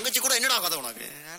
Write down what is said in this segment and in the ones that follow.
தங்கச்சி கூட என்னடா கதை உனக்கு அட,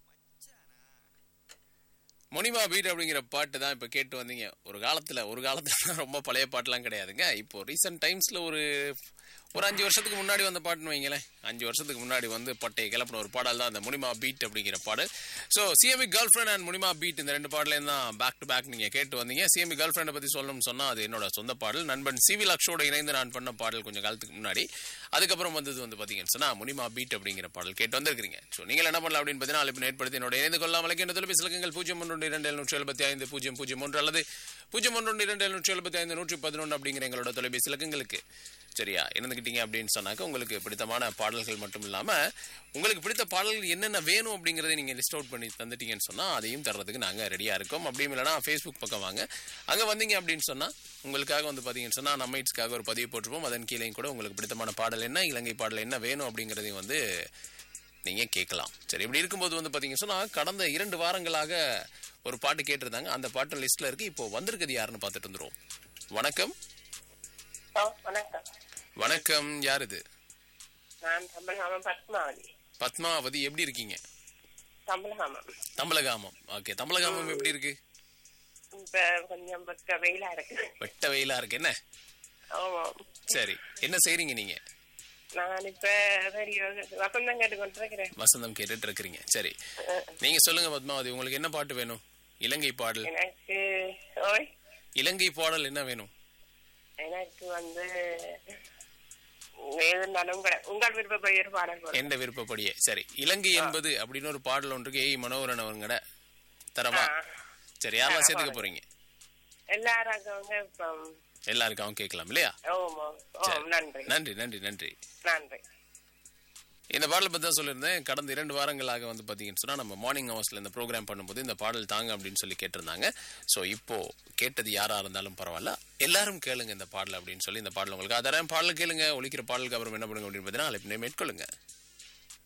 மொனிமா பீட் அப்படிங்கிற பாட்டு தான் இப்போ கேட்டு வந்தீங்க ஒரு காலத்தில் ஒரு காலத்தில் ரொம்ப பழைய பாட்டுலாம் கிடையாதுங்க இப்போ ரீசெண்ட் டைம்ஸில் ஒரு ஒரு அஞ்சு வருஷத்துக்கு முன்னாடி வந்த பாட்டுன்னு வைங்களேன் அஞ்சு வருஷத்துக்கு முன்னாடி வந்து பட்டையை கிளப்பின ஒரு பாடல் தான் அந்த முனிமா பீட் அப்படிங்கிற பாடல் so CMB girl friend and Munima beat இந்த ரெண்டு பாடலையும் தான் பேக் டு பேக் நீங்கள் கேட்டு வந்தீங்க சிஎம்பி கேர்ள் ஃப்ரெண்டை பற்றி சொல்லணும்னு சொன்னால் அது என்னோட சொந்த பாடல் நண்பன் சிவி லக்ஷோட இணைந்து நான் பண்ண பாடல் கொஞ்சம் காலத்துக்கு முன்னாடி அதுக்கப்புறம் வந்தது வந்து பார்த்தீங்கன்னு சொன்னால் முனிமா பீட் அப்படிங்கிற பாடல் கேட்டு வந்திருக்கிறீங்க ஸோ நீங்கள் என்ன பண்ணலாம் அப்படின்னு பார்த்தீங்கன்னா அழைப்பு ஏற்படுத்தி என்னோட இணைந்து கொள்ளாமல் என்ற தொலைபேசி இலக்கங்கள் பூஜ்ஜியம் ஒன்று இரண்டு எழுநூற்றி எழுபத்தி ஐந்து பூஜ்ஜியம் பூஜ்ஜியம் ஒன்று அல்லது பூஜ்ஜியம் ஒன்று இரண்டு எழுநூற்றி எழுபத்தி ஐந்து நூற்றி பதினொன்று அப்படிங்கிற எங்களோட தொலைபேசி இலக்கங்களுக்கு சரியா இருந்துக்கிட்டீங்க அப்படின்னு சொன்னாக்க உங்களுக்கு பிடித்தமான பாடல்கள் மட்டும் இல்லாமல் உங்களுக்கு பிடித்த பாடல்கள் என்னென்ன வேணும் அப்படிங்கிறத நீங்கள் லிஸ்ட் அவுட் பண்ணி தந்துட்டீங்கன்னு சொன்னால் அதையும் தர்றதுக்கு நாங்கள் ரெடியாக இருக்கோம் அப்படியும் இல்லைனா ஃபேஸ்புக் பக்கம் வாங்க அங்கே வந்தீங்க அப்படின்னு சொன்னால் உங்களுக்காக வந்து பார்த்தீங்கன்னு சொன்னால் நம்மைட்ஸ்க்காக ஒரு பதிவு போட்டிருப்போம் அதன் கீழேயும் கூட உங்களுக்கு பிடித்தமான பாடல் என்ன இலங்கை பாடல் என்ன வேணும் அப்படிங்கிறதையும் வந்து நீங்கள் கேட்கலாம் சரி இப்படி இருக்கும்போது வந்து பார்த்தீங்கன்னு சொன்னால் கடந்த இரண்டு வாரங்களாக ஒரு பாட்டு கேட்டிருந்தாங்க அந்த பாட்டு லிஸ்ட்டில் இருக்குது இப்போ வந்திருக்குது யாருன்னு பார்த்துட்டு வந்துருவோம் வணக்கம் ஓ வணக்கம் வணக்கம் யார் இது நான் தமிழகாமம் பத்மாவதி பத்மாவதி எப்படி இருக்கீங்க தமிழகாமம் தம்பலகாமம் ஓகே தம்பலகாமம் எப்படி இருக்கு இப்ப கொஞ்சம் பக்க வெயிலா இருக்கு வெட்ட வெயிலா இருக்கு என்ன ஆமாம் சரி என்ன செய்றீங்க நீங்க நான் இப்ப ரேடியோ வசந்தம் கேட்டு கொண்டிருக்கிறேன் வசந்தம் கேட்டுட்டு இருக்கிறீங்க சரி நீங்க சொல்லுங்க பத்மாவதி உங்களுக்கு என்ன பாட்டு வேணும் இலங்கை பாடல் எனக்கு ஓய் இலங்கை பாடல் என்ன வேணும் எனக்கு வந்து எதுனாலும் கூட உங்கள் விருப்பப்படி ஒரு பாடல் போடுங்க. எந்த விருப்பப்படியே சரி இலங்கை என்பது அப்படின்னு ஒரு பாடல் ஒன்றுக்கு ஏய் மனோகரன் அவங்கட தரவா ஆ. சரி யாரெல்லாம் சேர்த்துக்க போறீங்க எல்லாரும் அங்கவங்க இப்போ எல்லாருக்கும் கேட்கலாம் இல்லையா ஓம் ஓம் ஓம் நன்றி நன்றி நன்றி நன்றி நன்றி இந்த பாடலை பற்றி தான் சொல்லியிருந்தேன் கடந்த இரண்டு வாரங்களாக வந்து பார்த்தீங்கன்னு சொன்னால் நம்ம மார்னிங் ஹவர்ஸில் இந்த ப்ரோக்ராம் பண்ணும்போது இந்த பாடல் தாங்க அப்படின்னு சொல்லி கேட்டிருந்தாங்க ஸோ இப்போ கேட்டது யாராக இருந்தாலும் பரவாயில்ல எல்லாரும் கேளுங்க இந்த பாடல் அப்படின்னு சொல்லி இந்த பாடல் உங்களுக்கு அதரம் பாடல் கேளுங்க ஒழிக்கிற பாடலுக்கு அப்புறம் என்ன பண்ணுங்க அப்படின்னு பார்த்தீங்கன்னா அழைப்பினை மேற்கொள்ளுங்க